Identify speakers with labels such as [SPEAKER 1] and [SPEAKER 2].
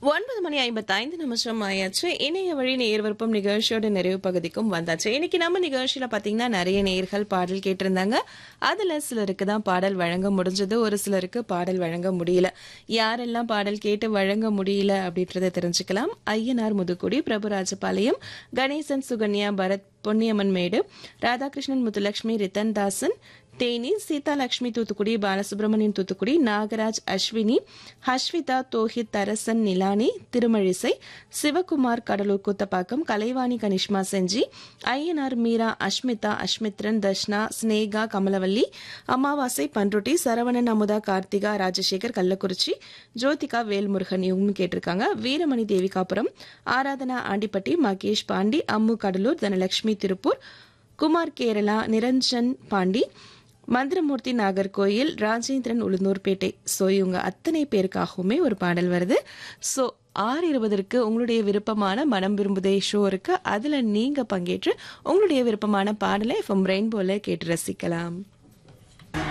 [SPEAKER 1] ஒன்பது மணி ஐம்பத்தைந்து நிமிஷம் ஆயாச்சு இணைய வழி நேர் விருப்பம் நிகழ்ச்சியோட நிறைவு பகுதிக்கும் வந்தாச்சு இன்னைக்கு நம்ம நிகழ்ச்சியில பாத்தீங்கன்னா நிறைய நேர்கள் பாடல் கேட்டிருந்தாங்க அதுல சிலருக்கு தான் பாடல் வழங்க முடிஞ்சது ஒரு சிலருக்கு பாடல் வழங்க முடியல யாரெல்லாம் பாடல் கேட்டு வழங்க முடியல அப்படின்றத தெரிஞ்சுக்கலாம் ஐயனார் முதுகுடி பிரபுராஜபாளையம் கணேசன் சுகன்யா பரத் பொன்னியம்மன் மேடு ராதாகிருஷ்ணன் முத்துலட்சுமி ரித்தன் தாசன் தேனி சீதாலட்சுமி தூத்துக்குடி பாலசுப்ரமணியன் தூத்துக்குடி நாகராஜ் அஸ்வினி ஹஷ்விதா தோஹித் தரசன் நிலானி திருமழிசை சிவகுமார் கடலூர் குத்தப்பாக்கம் கலைவாணி கனிஷ்மா செஞ்சி ஐயனார் மீரா அஷ்மிதா அஷ்மித்ரன் தர்ஷ்னா ஸ்னேகா கமலவல்லி அமாவாசை பன்ருட்டி சரவணன் அமுதா கார்த்திகா ராஜசேகர் கள்ளக்குறிச்சி ஜோதிகா வேல்முருகன் இவங்க கேட்டிருக்காங்க வீரமணி தேவிகாபுரம் ஆராதனா ஆண்டிப்பட்டி மகேஷ் பாண்டி அம்மு கடலூர் தனலட்சுமி திருப்பூர் குமார் கேரளா நிரஞ்சன் பாண்டி மந்திரமூர்த்தி நாகர்கோயில் ராஜேந்திரன் உளுந்தூர்பேட்டை ஸோ இவங்க அத்தனை பேருக்காகவுமே ஒரு பாடல் வருது ஸோ ஆறு இருபதற்கு உங்களுடைய விருப்பமான மனம் விரும்புதே ஷோ இருக்கு அதில் நீங்கள் பங்கேற்று உங்களுடைய விருப்பமான பாடலை எஃப்எம் ரெயின்போல கேட்டு ரசிக்கலாம்